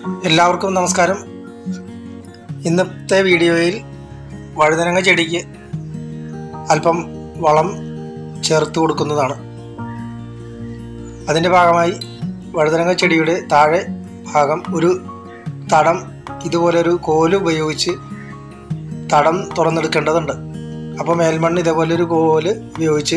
എല്ലാവർക്കും നമസ്കാരം ഇന്നത്തെ വീഡിയോയിൽ വഴുതനങ്ങ ചെടിക്ക് അല്പം വളം ചേർത്ത് കൊടുക്കുന്നതാണ് അതിൻ്റെ ഭാഗമായി വഴുതനങ്ങ ചെടിയുടെ താഴെ ഭാഗം ഒരു തടം ഇതുപോലൊരു കോല് ഉപയോഗിച്ച് തടം തുറന്നെടുക്കേണ്ടതുണ്ട് അപ്പോൾ മേൽമണ്ണ് ഇതേപോലൊരു കോല് ഉപയോഗിച്ച്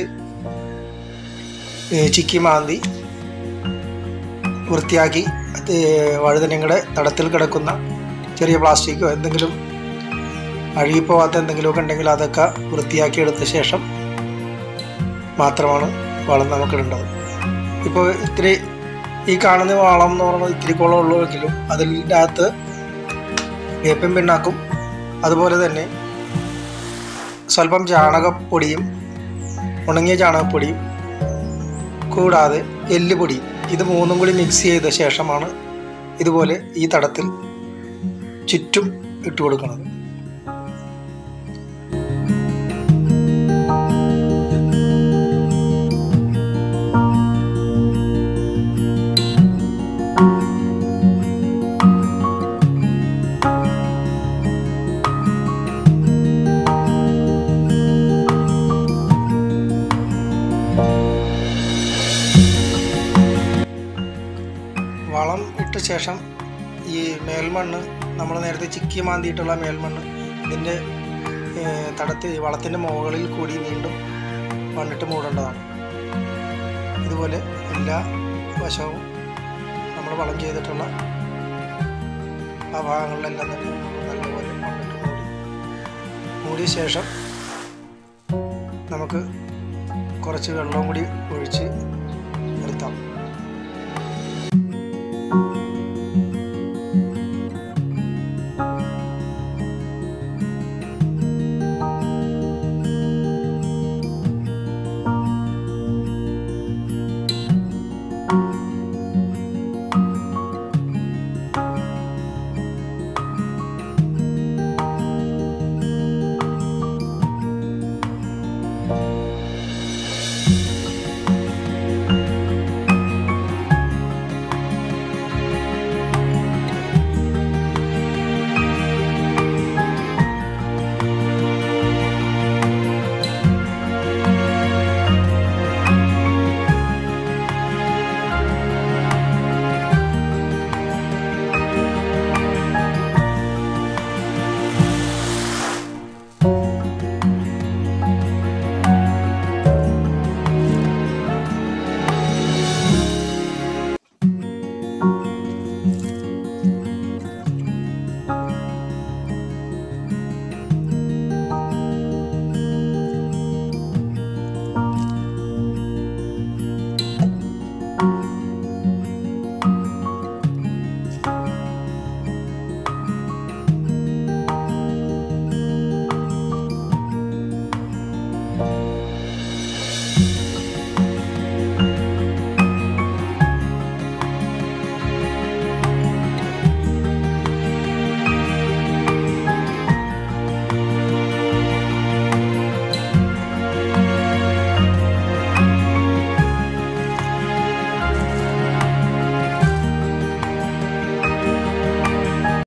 ഏ, ചിക്കി മാന്തി വൃത്തിയാക്കി അത് വഴുതനങ്ങളുടെ തടത്തിൽ കിടക്കുന്ന ചെറിയ പ്ലാസ്റ്റിക്കോ എന്തെങ്കിലും അഴുകിപ്പോവാത്ത എന്തെങ്കിലുമൊക്കെ ഉണ്ടെങ്കിൽ അതൊക്കെ വൃത്തിയാക്കി എടുത്ത ശേഷം മാത്രമാണ് വളം നമുക്ക് ഇടേണ്ടത് ഇപ്പോൾ ഇത്തിരി ഈ കാണുന്ന വളം എന്ന് പറയുന്നത് ഇത്തിരി കുളം ഉള്ളുവെങ്കിലും അതിൻ്റെ അകത്ത് വേപ്പൻ പിണ്ണാക്കും അതുപോലെ തന്നെ സ്വല്പം ചാണകപ്പൊടിയും ഉണങ്ങിയ ചാണകപ്പൊടിയും കൂടാതെ എല്ലുപൊടിയും ഇത് മൂന്നും കൂടി മിക്സ് ചെയ്ത ശേഷമാണ് ഇതുപോലെ ഈ തടത്തിൽ ചുറ്റും ഇട്ട് കൊടുക്കുന്നത് വളം ഇട്ട ശേഷം ഈ മേൽമണ്ണ് നമ്മൾ നേരത്തെ ചിക്കി മാന്തിയിട്ടുള്ള മേൽമണ്ണ് ഇതിൻ്റെ തടത്ത് വളത്തിൻ്റെ മുകളിൽ കൂടി വീണ്ടും മണ്ണിട്ട് മൂടേണ്ടതാണ് ഇതുപോലെ എല്ലാ വശവും നമ്മൾ വളം ചെയ്തിട്ടുള്ള ആ ഭാഗങ്ങളിലെല്ലാം തന്നെ നല്ലപോലെ മണ്ണിട്ട് മൂടി മൂടിയ ശേഷം നമുക്ക് കുറച്ച് വെള്ളവും കൂടി ഒഴിച്ച് നിർത്താം